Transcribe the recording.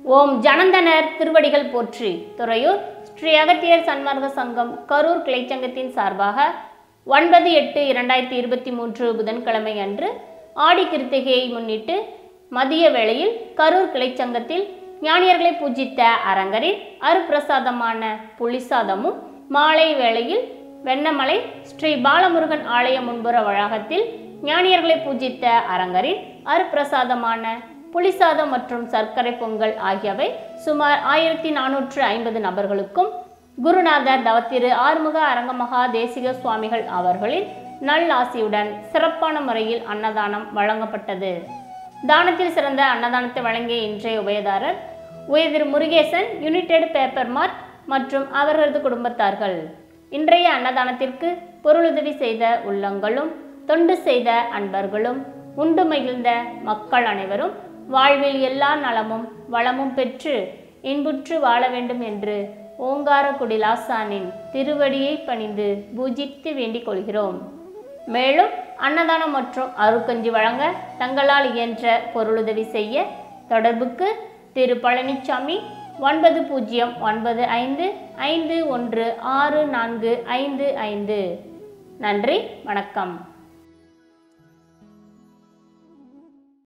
ஓம் ஜனந்தனர் திருவடிகள் போற்றி துறையூர் ஸ்ரீ அகத்தியர் சன்மார்க்க சங்கம் கரூர் கிளைச்சங்கத்தின் சார்பாக ஒன்பது எட்டு இரண்டாயிரத்தி இருபத்தி மூன்று புதன்கிழமை அன்று ஆடி கிருத்திகையை முன்னிட்டு மதிய வேளையில் கரூர் கிளைச்சங்கத்தில் ஞானியர்களை பூஜித்த அரங்கரின் அருப்பிரசாதமான புளிசாதமும் மாலை வேளையில் வெண்ணமலை ஸ்ரீ பாலமுருகன் ஆலய முன்புற வளாகத்தில் ஞானியர்களை பூஜித்த அரங்கரின் அருப்பிரசாதமான புளிசாதம் மற்றும் சர்க்கரை பொங்கல் ஆகியவை சுமார் ஆயிரத்தி நானூற்று ஐம்பது நபர்களுக்கும் குருநாதர் தவத்திரு ஆறுமுக அரங்கமகா தேசிக சுவாமிகள் அவர்களின் நல்லாசியுடன் சிறப்பான முறையில் அன்னதானம் வழங்கப்பட்டது தானத்தில் சிறந்த அன்னதானத்தை வழங்கிய இன்றைய உபயதாரர் உயர் Thiru Murugesan United Paper Mart மற்றும் அவர்களது குடும்பத்தார்கள் இன்றைய அன்னதானத்திற்கு பொருளுதவி செய்த உள்ளங்களும் தொண்டு செய்த அன்பர்களும் உண்டு மகிழ்ந்த மக்கள் அனைவரும் வாழ்வில் எல்லா நலமும் வளமும் பெற்று இன்புற்று வாழ வேண்டும் என்று ஓங்காரக்குடி லாசானின் திருவடியை பணிந்து பூஜித்து வேண்டிக் கொள்கிறோம் மேலும் அன்னதானம் மற்றும் அருக்கஞ்சி வழங்க தங்களால் இயன்ற பொருளுதவி செய்ய தொடர்புக்கு திரு பழனிசாமி ஒன்பது பூஜ்ஜியம் ஒன்பது ஐந்து ஐந்து ஒன்று ஆறு நான்கு ஐந்து ஐந்து நன்றி வணக்கம்